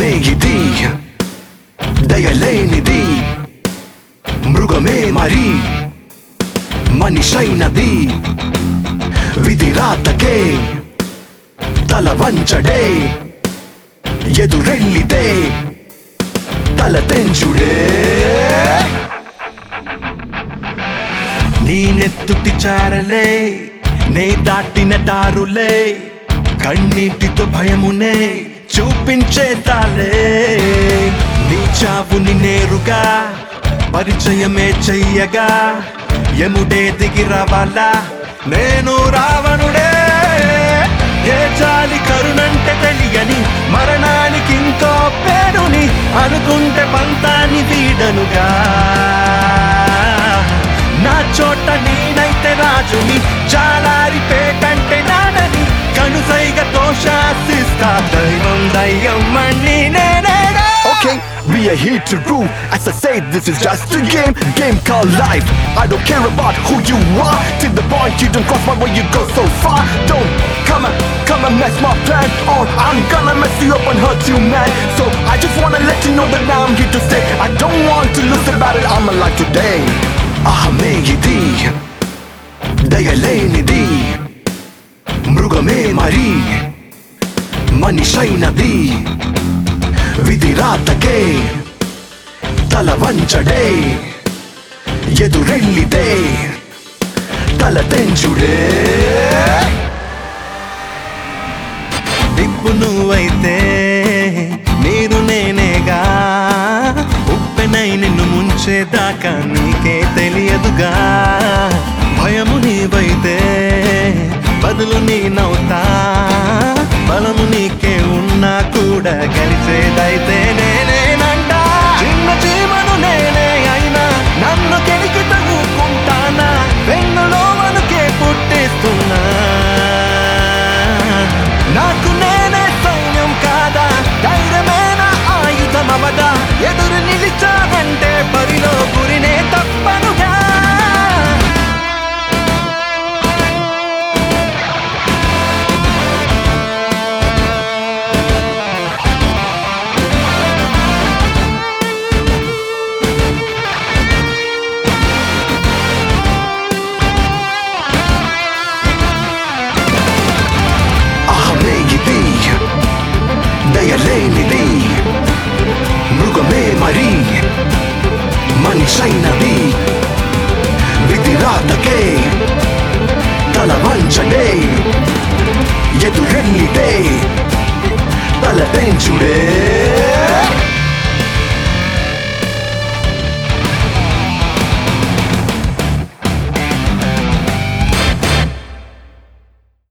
అహమే ఇది దయలేనిది మృగమే మరి మనిషైనది విధి రాతకే తల వంచడే ఎదురెళ్ళితే తల తెంచుడే నీ నెత్తుటి చారలే నే దాటిన దారులే కన్నీటితో భయమునే చూపించేతాలే నీ చావుని నేరుగా పరిచయమే చెయ్యగా ఎముడే దిగి రావాలా నేను రావణుడే ఏ జాలి కరుణంటే తెలియని మరణానికి ఇంకో పేరుని అనుకుంటే పంతాన్ని వీడనుగా నా చోట నేనైతే రాజుని చాలారి పేటంటే నాడని కనుసైగతో శాసిస్తా దైవం దయ్యం మళ్ళీ నేనేగా Okay, we are here to rule. As I say, this is just a game, game called life. I don't care about who you are. Till the point you don't cross my way, you go so far. Don't come and come and mess my plan, or I'm gonna mess you up and hurt you, man. So I just wanna let you know that now I'm here to stay. I don't want to lose the battle. I'm alive today. అహమే ఇది దయలేనిది మృగమే మరి మనిషైనది విధి రాతకే తల వంచడే ఎదురెళ్ళితే తల తెంచుడే దిప్పు నువ్వైతే నీరు నేనేగా ఉప్పెనై నిన్ను ముంచేదాకా నీకే తెలియదుగా భయము నీవైతే బదులు నేనవుతా బలము నీకే ఉన్నా కూడా కలిసేదైతే నేనేనంట చిన్న చీమను నేనే అయినా నన్ను కెలికి తగుకుంటానా వెన్నులో మనకే పుట్టిస్తున్నా నాకు నేనే సైన్యం కాదా ధైర్యమేనా ఆయుధమవదా ఎదురు నిలిచానంటే బరిలో గురినే తప్పనుగా అహమే ఇది దయలేనిది మృగమే మరి మనిషైనది విధి రాతకే తల వంచడే ఎదురెళ్ళితే తల తెంచుడే